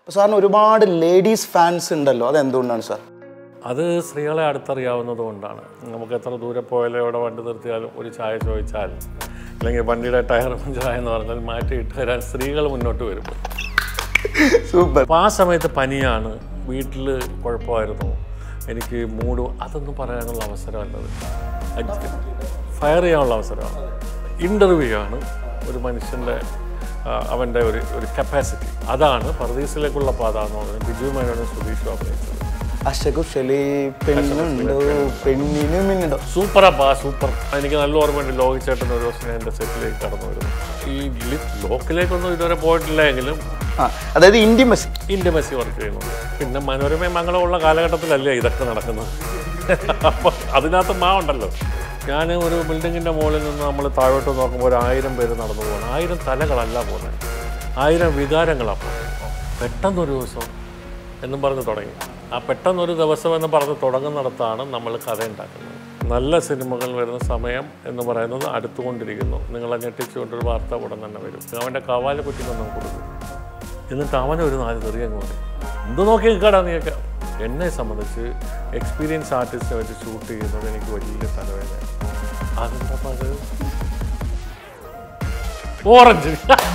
സാറിന് ഒരുപാട് ladies fans ഉണ്ടല്ലോ അത് എന്തുകൊണ്ടാണ് സാർ അത് സ്ത്രീകളെ അടുത്തറിയാവുന്നത് കൊണ്ടാണ് നമുക്ക് എത്ര ദൂരെ പോയാലും എവിടെ വണ്ടി നിർത്തിയാലും ഒരു ചായ ചോദിച്ചാൽ അല്ലെങ്കിൽ വണ്ടിയുടെ ടയർ പഞ്ചറായെന്ന് പറഞ്ഞാൽ മാറ്റിയിട്ട് തരാൻ സ്ത്രീകൾ മുന്നോട്ട് വരുമ്പോൾ സൂപ്പർ അപ്പോൾ ആ സമയത്ത് പനിയാണ് വീട്ടിൽ കുഴപ്പമായിരുന്നു എനിക്ക് മൂഡ് അതൊന്നും പറയാനുള്ള അവസരമല്ലത് ഫയർ ചെയ്യാനുള്ള അവസരമാണ് ഇൻ്റർവ്യൂ ആണ് ഒരു മനുഷ്യൻ്റെ ആ, അവൻ്റെ ഒരു ഒരു കപ്പാസിറ്റി അതാണ് പർദീസിലേക്കുള്ള പാത എന്ന് പറയുന്നത് ബിജു മേനോനും സുധീഷും അഭിനയിച്ചത് അശകുശലി പെണ്ണുണ്ടോ പെണ്ണിന് മിന്നുണ്ടോ സൂപ്പറാപ്പാ സൂപ്പർ എനിക്ക് നല്ല ഓർമ്മയുണ്ട് ലോകിച്ചേട്ടൻ ഒരു ദിവസം ഞാൻ എൻ്റെ സെറ്റിലേക്ക് കടന്നു വരുന്നു ഈ ലി- ലോക്കിലേക്കൊന്നും ഇതുവരെ പോയിട്ടില്ല എങ്കിലും ആ അതായത് ഇന്റിമസി ഇൻറ്റിമസി വർക്ക് ചെയ്യുന്നുണ്ട് പിന്നെ മനോരമയും മംഗളമുള്ള കാലഘട്ടത്തിലല്ലേ ഇതൊക്കെ നടക്കുന്നത് അപ്പോൾ അതിനകത്ത് മാ ഉണ്ടല്ലോ ഞാൻ ഒരു ബിൽഡിങ്ങിൻ്റെ മുകളിൽ നിന്ന് നമ്മൾ താഴോട്ട് നോക്കുമ്പോൾ ഒരു ആയിരം പേര് നടന്നു പോകണം ആയിരം തലകളല്ല പോകുന്നത് ആയിരം വികാരങ്ങളാണ് പോകുന്നത് പെട്ടെന്നൊരു ദിവസം എന്നും പറഞ്ഞ് തുടങ്ങി ആ പെട്ടെന്നൊരു ദിവസം എന്ന് പറഞ്ഞ് തുടങ്ങുന്നിടത്താണ് നമ്മൾ കഥ ഉണ്ടാക്കുന്നത് നല്ല സിനിമകൾ വരുന്ന സമയം എന്ന് പറയുന്നത് അടുത്തുകൊണ്ടിരിക്കുന്നു നിങ്ങളെ ഞെട്ടിച്ചുകൊണ്ടൊരു വാർത്ത ഉടൻ തന്നെ വരും അവൻ്റെ കവാല കുറ്റിക്കൊന്നും കൊടുക്കും എന്നിട്ട് അവനെ ഒരു നാല് തെറി അങ്ങ് പറയും എന്ത് നോക്കി നിൽക്കാടാ നീയൊക്കെ എന്നെ സംബന്ധിച്ച് എക്സ്പീരിയൻസ് ആർട്ടിസ്റ്റിനെ വെച്ച് ഷൂട്ട് ചെയ്യുന്നത് എനിക്ക് വലിയ തലവേദന അതെന്താ അത് orange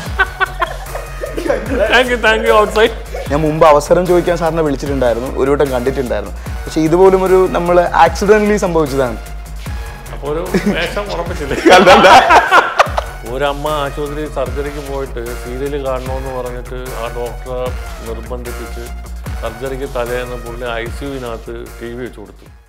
thank you thank you outside ഞാൻ മുമ്പ് അവസരം ചോദിക്കാൻ സാറിനെ വിളിച്ചിട്ടുണ്ടായിരുന്നു ഒരു വട്ടം കണ്ടിട്ടുണ്ടായിരുന്നു പക്ഷെ ഇതുപോലും ഒരു നമ്മൾ ആക്സിഡന്റലി സംഭവിച്ചതാണ് അപ്പോൾ ഒരു വേഷം ഉറപ്പിച്ചില്ലേ അല്ലല്ല. ഒരമ്മ ആശുപത്രി സർജറിക്ക് പോയിട്ട് സീരിയൽ കാണണമെന്ന് പറഞ്ഞിട്ട് ആ ഡോക്ടറെ നിർബന്ധിപ്പിച്ച് സർജറിക്ക് തലേന്ന് പുള്ളി ഐ സിയുവിനകത്ത് ടി വി വെച്ച് കൊടുത്തു